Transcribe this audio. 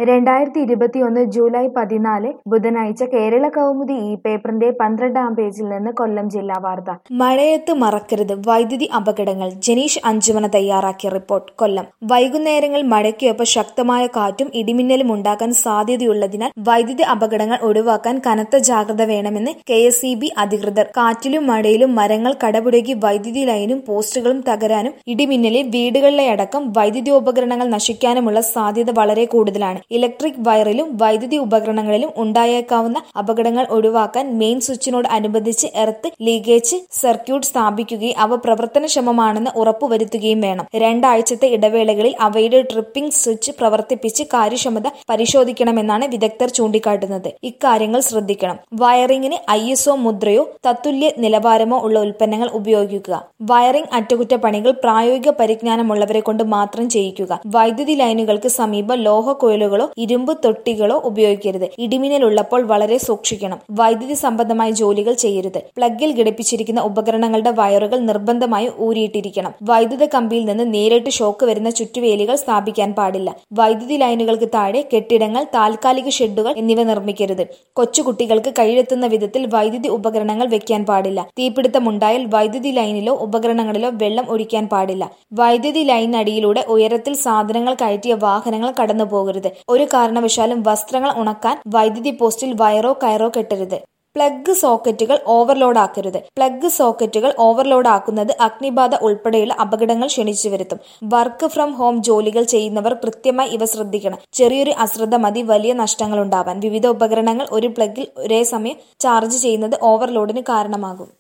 രണ്ടായിരത്തി ഇരുപത്തിയൊന്ന് ജൂലൈ പതിനാല് ബുധനാഴ്ച കേരള കൗമുദി ഈ പേപ്പറിന്റെ പന്ത്രണ്ടാം പേജിൽ നിന്ന് കൊല്ലം ജില്ലാ വാർത്ത മഴയത്ത് മറക്കരുത് വൈദ്യുതി അപകടങ്ങൾ ജനീഷ് അഞ്ചുമന തയ്യാറാക്കിയ റിപ്പോർട്ട് കൊല്ലം വൈകുന്നേരങ്ങൾ മഴയ്ക്കൊപ്പം ശക്തമായ കാറ്റും ഇടിമിന്നലും ഉണ്ടാകാൻ സാധ്യതയുള്ളതിനാൽ വൈദ്യുതി അപകടങ്ങൾ ഒഴിവാക്കാൻ കനത്ത ജാഗ്രത വേണമെന്ന് കെ എസ് ഇ ബി അധികൃതർ കാറ്റിലും മഴയിലും മരങ്ങൾ കടപുഴകി വൈദ്യുതി ലൈനും പോസ്റ്റുകളും തകരാനും ഇടിമിന്നലിൽ വീടുകളിലെ അടക്കം വൈദ്യുതോപകരണങ്ങൾ നശിക്കാനുമുള്ള സാധ്യത വളരെ കൂടുതലാണ് ഇലക്ട്രിക് വയറിലും വൈദ്യുതി ഉപകരണങ്ങളിലും ഉണ്ടായേക്കാവുന്ന അപകടങ്ങൾ ഒഴിവാക്കാൻ മെയിൻ സ്വിച്ചിനോട് അനുബന്ധിച്ച് എർത്ത് ലീക്കേജ് സർക്യൂട്ട് സ്ഥാപിക്കുകയും അവ പ്രവർത്തനക്ഷമമാണെന്ന് ഉറപ്പുവരുത്തുകയും വേണം രണ്ടാഴ്ചത്തെ ഇടവേളകളിൽ അവയുടെ ട്രിപ്പിംഗ് സ്വിച്ച് പ്രവർത്തിപ്പിച്ച് കാര്യക്ഷമത പരിശോധിക്കണമെന്നാണ് വിദഗ്ധർ ചൂണ്ടിക്കാട്ടുന്നത് ഇക്കാര്യങ്ങൾ ശ്രദ്ധിക്കണം വയറിംഗിന് ഐ എസ് ഒ മുദ്രയോ തത്തുല്യ നിലവാരമോ ഉള്ള ഉൽപ്പന്നങ്ങൾ ഉപയോഗിക്കുക വയറിംഗ് അറ്റകുറ്റപ്പണികൾ പ്രായോഗിക പരിജ്ഞാനമുള്ളവരെ കൊണ്ട് മാത്രം ചെയ്യിക്കുക വൈദ്യുതി ലൈനുകൾക്ക് സമീപം ലോഹ കോയിലുകളോ ഇരുമ്പ് തൊട്ടികളോ ഉപയോഗിക്കരുത് ഇടിമിന്നലുള്ളപ്പോൾ വളരെ സൂക്ഷിക്കണം വൈദ്യുതി സംബന്ധമായ ജോലികൾ ചെയ്യരുത് പ്ലഗിൽ ഘടിപ്പിച്ചിരിക്കുന്ന ഉപകരണങ്ങളുടെ വയറുകൾ നിർബന്ധമായും ഊരിയിട്ടിരിക്കണം വൈദ്യുത കമ്പിയിൽ നിന്ന് നേരിട്ട് ഷോക്ക് വരുന്ന ചുറ്റുവേലികൾ സ്ഥാപിക്കാൻ പാടില്ല വൈദ്യുതി ലൈനുകൾക്ക് താഴെ കെട്ടിടങ്ങൾ താൽക്കാലിക ഷെഡുകൾ എന്നിവ നിർമ്മിക്കരുത് കൊച്ചുകുട്ടികൾക്ക് കഴിയെത്തുന്ന വിധത്തിൽ വൈദ്യുതി ഉപകരണങ്ങൾ വെക്കാൻ പാടില്ല തീപിടുത്തമുണ്ടായാൽ വൈദ്യുതി ലൈനിലോ ഉപകരണങ്ങളിലോ വെള്ളം ഒഴിക്കാൻ പാടില്ല വൈദ്യുതി ലൈനടിയിലൂടെ ഉയരത്തിൽ സാധനങ്ങൾ കയറ്റിയ വാഹനങ്ങൾ കടന്നു പോകരുത് ഒരു കാരണവശാലും വസ്ത്രങ്ങൾ ഉണക്കാൻ വൈദ്യുതി പോസ്റ്റിൽ വയറോ കയറോ കെട്ടരുത് പ്ലഗ് സോക്കറ്റുകൾ ഓവർലോഡ് ആക്കരുത് പ്ലഗ് സോക്കറ്റുകൾ ഓവർലോഡ് ആക്കുന്നത് അഗ്നിബാധ ഉൾപ്പെടെയുള്ള അപകടങ്ങൾ ക്ഷണിച്ചു വരുത്തും വർക്ക് ഫ്രം ഹോം ജോലികൾ ചെയ്യുന്നവർ കൃത്യമായി ഇവ ശ്രദ്ധിക്കണം ചെറിയൊരു അശ്രദ്ധ മതി വലിയ നഷ്ടങ്ങൾ ഉണ്ടാവാൻ വിവിധ ഉപകരണങ്ങൾ ഒരു പ്ലഗിൽ ഒരേ സമയം ചാർജ് ചെയ്യുന്നത് ഓവർലോഡിന് കാരണമാകും